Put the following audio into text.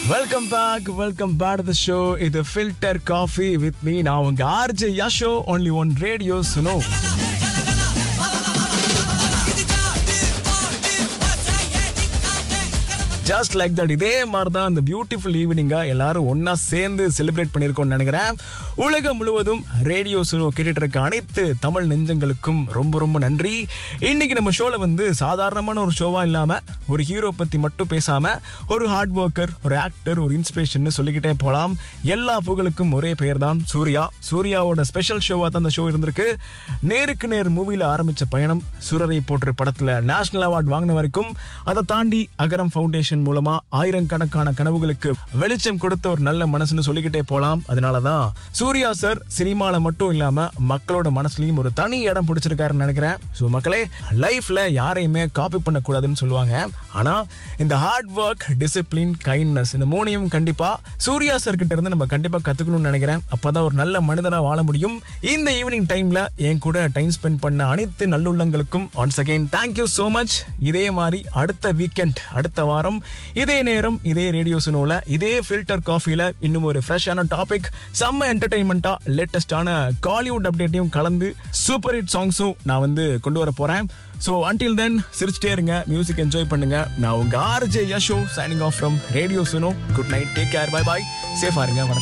welcome back welcome back the show இது filter coffee with me நான் உங்க RJ Yasho only one radio Suno just like that இதே மாதிரி தான் அந்த பியூட்டிஃபுல் ஈவினிங்கா எல்லாரும் ஒண்ணா சேர்ந்து செலிப்ரேட் பண்ணியிருக்கோம்னு நினைக்கிறேன் உலகம் முழுவதும் ரேடியோ சுனோ கேட்டுட்டு இருக்க அனைத்து தமிழ் நெஞ்சங்களுக்கும் ரொம்ப ரொம்ப நன்றி இன்னைக்கு நம்ம ஷோல வந்து சாதாரணமான ஒரு ஷோவா இல்லாம ஒரு ஹீரோ பத்தி மட்டும் பேசாம ஒரு ஹார்ட் ஒர்க்கர் ஒரு ஆக்டர் ஒரு இன்ஸ்பிரேஷன் சொல்லிக்கிட்டே போலாம் எல்லா புகழுக்கும் ஒரே பெயர் தான் சூர்யா சூர்யாவோட ஸ்பெஷல் ஷோவா தான் அந்த ஷோ இருந்திருக்கு நேருக்கு நேர் மூவில ஆரம்பிச்ச பயணம் சுரரை போற்று படத்துல நேஷனல் அவார்ட் வாங்கின வரைக்கும் அதை தாண்டி அகரம் ஃபவுண்டேஷன் மூலமா ஆயிரக்கணக்கான கனவுகளுக்கு வெளிச்சம் கொடுத்த ஒரு நல்ல மனசுன்னு சொல்லிக்கிட்டே போலாம் அதனாலதான் சூர்யா சார் சினிமால மட்டும் இல்லாம மக்களோட மனசுலயும் ஒரு தனி இடம் பிடிச்சிருக்காருன்னு நினைக்கிறேன் ஸோ மக்களே லைஃப்ல யாரையுமே காப்பி பண்ணக்கூடாதுன்னு சொல்லுவாங்க ஆனா இந்த ஹார்ட் ஒர்க் டிசிப்ளின் கைண்ட்னஸ் இந்த மூணையும் கண்டிப்பா சூர்யா சார் கிட்ட இருந்து நம்ம கண்டிப்பா கத்துக்கணும்னு நினைக்கிறேன் அப்பதான் ஒரு நல்ல மனிதனா வாழ முடியும் இந்த ஈவினிங் டைம்ல என் கூட டைம் ஸ்பெண்ட் பண்ண அனைத்து நல்லுள்ளங்களுக்கும் once again thank you so much இதே மாதிரி அடுத்த வீக்கெண்ட் அடுத்த வாரம் இதே நேரம் இதே ரேடியோ சுனோல இதே ஃபில்டர் காஃபில இன்னும் ஒரு ஃப்ரெஷ்ஷான டாபிக் செம்ம என்டர்டைன்மெண்ட்டா லேட்டஸ்டான காலிவுட் அப்டேட்டையும் கலந்து சூப்பர் ஹிட் சாங்ஸும் நான் வந்து கொண்டு வர போறேன் ஸோ அன்டில் தென் சிரிச்சிட்டே இருங்க மியூசிக் என்ஜாய் பண்ணுங்க நான் உங்க RJ Yasho signing off from radio Suno good night take care bye bye சேஃபா இருங்க வணக்கம்